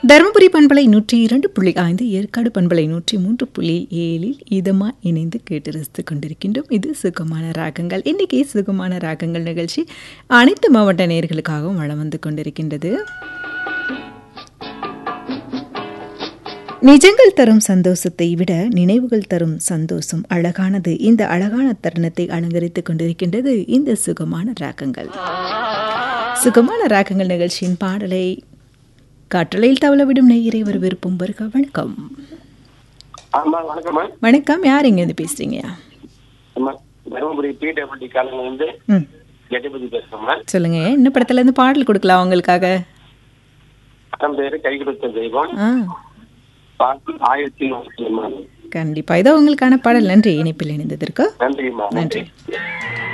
தருமபுரி பண்பலை நூற்றி இரண்டு புள்ளி ஐந்து ஏற்காடு பண்பலை நூற்றி மூன்று புள்ளி ஏழில் இதமா இணைந்து கேட்டு ரசித்துக் கொண்டிருக்கின்றோம் இது சுகமான ராகங்கள் இன்னைக்கு சுகமான ராகங்கள் நிகழ்ச்சி அனைத்து மாவட்ட நேர்களுக்காகவும் வளம் வந்து கொண்டிருக்கின்றது நிஜங்கள் தரும் சந்தோஷத்தை விட நினைவுகள் தரும் சந்தோஷம் அழகானது இந்த அழகான தருணத்தை அலங்கரித்துக் கொண்டிருக்கின்றது இந்த சுகமான ராகங்கள் சுகமான ராகங்கள் நிகழ்ச்சியின் பாடலை காற்றலையில் தவளவிடும் நெய்யரை ஒரு விருப்பம் வருக வணக்கம் ஆமா வணக்கம்மா வணக்கம் யார் இங்கேருந்து பேசுறீங்கயா அம்மா தருமபுரி பிடபிள்யூடி காலையில இருந்து ம் கெட்டபதி பேசுறேம்மா சொல்லுங்க என்ன படத்துல இருந்து பாடல் கொடுக்கலாம் உங்களுக்காக படம் பேரு கை கொடுத்த தெய்வம் ஆ பாட்டு ஆயிரத்தி நூற்றி கண்டிப்பா இதோ உங்களுக்கான பாடல் நன்றி இணைப்பில் இணைந்ததற்கு நன்றிம்மா நன்றி